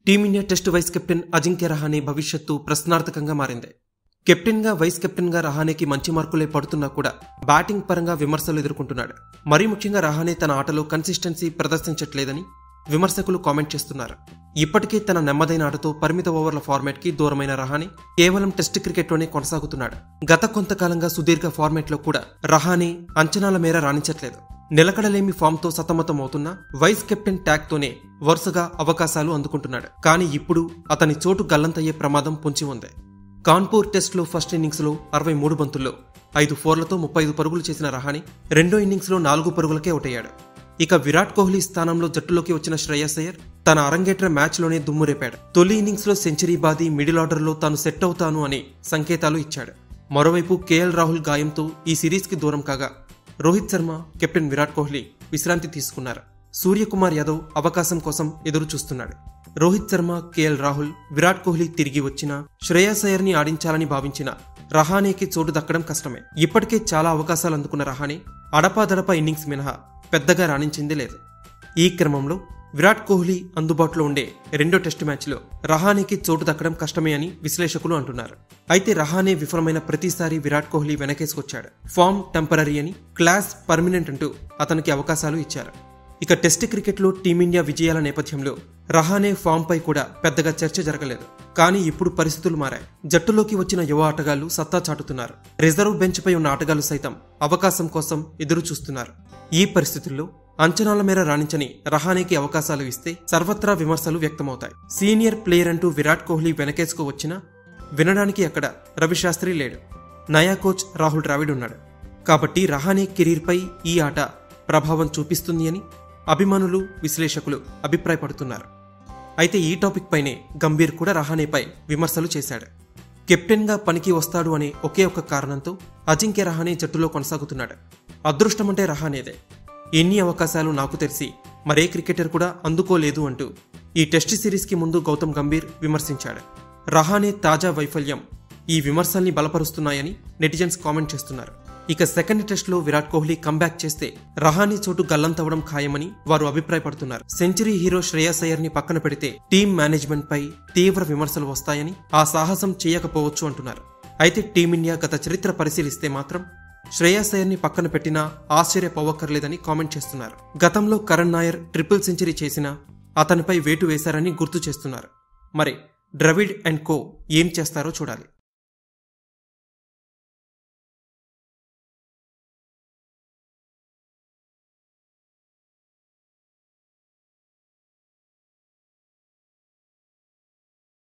team India test vice captain Ajinkya Rahane భవిష్యత్తు ప్రశ్నార్థకంగా మారింది కెప్టెన్గా వైస్ కెప్టెన్గా రహానేకి మంచి మార్కులే పడుతున్నా కూడా బ్యాటింగ్ పరంగా విమర్శలు ఎదుర్కొంటున్నాడు మరీ ముఖ్యంగా రహానే తన ఆటలో కన్సిస్టెన్సీ ప్రదర్శించట్లేదని విమర్శకులు కామెంట్ చేస్తున్నారు ఇప్పటికే తన నెమ్మదైన ఆటతో పరిమిత ఓవర్ల ఫార్మాట్ కి దూరమైన రహానే కేవలం టెస్ట్ క్రికెట్లోనే కొనసాగుతున్నాడు గత కొంతకాలంగా సుదీర్ఘ ఫార్మాట్లో కూడా రహానే అంచనాల మేర రాణించట్లేదు నిలకడలేమి ఫామ్ తో సతమతం అవుతున్న వైస్ కెప్టెన్ ట్యాగ్ తోనే వరుసగా అవకాశాలు అందుకుంటున్నాడు కానీ ఇప్పుడు అతని చోటు గల్లంతయ్యే ప్రమాదం పొంచి ఉంది కాన్పూర్ టెస్ట్లో ఫస్ట్ ఇన్నింగ్స్లో అరవై మూడు బంతుల్లో ఐదు ఫోర్లతో ముప్పై ఐదు పరుగులు చేసిన రహానే రెండో ఇన్నింగ్స్లో నాలుగు పరుగులకే అవుటయ్యాడు ఇక విరాట్ కోహ్లీ స్థానంలో జట్టులోకి వచ్చిన శ్రేయస్ అయ్యర్ తన అరంగేట్ర మ్యాచ్లోనే దుమ్మురేపాడు తొలి ఇన్నింగ్స్లో సెంచరీ బాది మిడిల్ ఆర్డర్లో తాను సెట్ అవుతాను అని సంకేతాలు ఇచ్చాడు మరోవైపు కేఎల్ రాహుల్ గాయంతో ఈ సిరీస్కి దూరం కాగా రోహిత్ శర్మ కెప్టెన్ విరాట్ కోహ్లీ విశ్రాంతి తీసుకున్నారు సూర్యకుమార్ యాదవ్ అవకాశం కోసం ఎదురు చూస్తున్నాడు రోహిత్ శర్మ కేఎల్ రాహుల్ విరాట్ కోహ్లీ తిరిగి వచ్చినా శ్రేయస్ అయ్యర్ ని ఆడించాలని భావించిన రహానేకి చోటు దక్కడం కష్టమే ఇప్పటికే చాలా అవకాశాలు అందుకున్న రహానే అడపాదడపా ఇన్నింగ్స్ మినహా పెద్దగా రాణించింది లేదు ఈ క్రమంలో విరాట్ కోహ్లీ అందుబాటులో ఉండే రెండో టెస్టు మ్యాచ్లో రహానేకి చోటు దక్కడం కష్టమే అని విశ్లేషకులు అంటున్నారు అయితే రహానే విఫలమైన ప్రతిసారి విరాట్ కోహ్లీ వెనకేసుకొచ్చాడు ఫామ్ టెంపరీ అని క్లాస్ పర్మినెంట్ అంటూ అతనికి అవకాశాలు ఇచ్చారు ఇక టెస్ట్ క్రికెట్లో టీమిండియా విజయాల నేపథ్యంలో రహానే ఫామ్ పై కూడా పెద్దగా చర్చ జరగలేదు కానీ ఇప్పుడు పరిస్థితులు మారాయి జట్టులోకి వచ్చిన యువ ఆటగాళ్లు సత్తా చాటుతున్నారు రిజర్వ్ బెంచ్ పై ఉన్న ఆటగాళ్లు సైతం అవకాశం కోసం ఎదురు చూస్తున్నారు ఈ పరిస్థితుల్లో అంచనాల మేర రాణించని రహానేకి అవకాశాలు ఇస్తే సర్వత్రా విమర్శలు వ్యక్తమవుతాయి సీనియర్ ప్లేయర్ అంటూ విరాట్ కోహ్లీ వెనకేసుకు వచ్చినా వినడానికి అక్కడ రవిశాస్త్రి లేడు నయా కోచ్ రాహుల్ ద్రావిడ్ ఉన్నాడు కాబట్టి రహానే కెరీర్పై ఈ ఆట ప్రభావం చూపిస్తుంది అని అభిమానులు విశ్లేషకులు అభిప్రాయపడుతున్నారు అయితే ఈ టాపిక్ పైనే గంభీర్ కూడా రహానేపై విమర్శలు చేశాడు కెప్టెన్గా పనికి వస్తాడు అనే ఒకే ఒక్క కారణంతో అజింక్య రహానే జట్టులో కొనసాగుతున్నాడు అదృష్టమంటే రహానేదే ఎన్ని అవకాశాలు నాకు తెలిసి మరే క్రికెటర్ కూడా అందుకోలేదు అంటూ ఈ టెస్ట్ సిరీస్కి ముందు గౌతమ్ గంభీర్ విమర్శించాడు రహానే తాజా వైఫల్యం ఈ విమర్శల్ని బలపరుస్తున్నాయని నెటిజన్స్ కామెంట్ చేస్తున్నారు ఇక సెకండ్ టెస్ట్లో విరాట్ కోహ్లీ కంబ్యాక్ చేస్తే రహానీ చోటు గల్లంతవడం ఖాయమని వారు అభిప్రాయపడుతున్నారు సెంచరీ హీరో శ్రేయస్ అయ్యర్ ని పక్కన పెడితే టీం మేనేజ్మెంట్ పై తీవ్ర విమర్శలు వస్తాయని ఆ సాహసం చేయకపోవచ్చు అంటున్నారు అయితే టీమిండియా గత చరిత్ర పరిశీలిస్తే మాత్రం శ్రేయస్ అయ్యర్ ని పక్కన పెట్టినా ఆశ్చర్యపోవక్కర్లేదని కామెంట్ చేస్తున్నారు గతంలో కరణ్ నాయర్ ట్రిపుల్ సెంచరీ చేసినా అతనిపై వేటు వేశారని గుర్తు చేస్తున్నారు మరి ద్రవిడ్ అండ్ కో ఏం చేస్తారో చూడాలి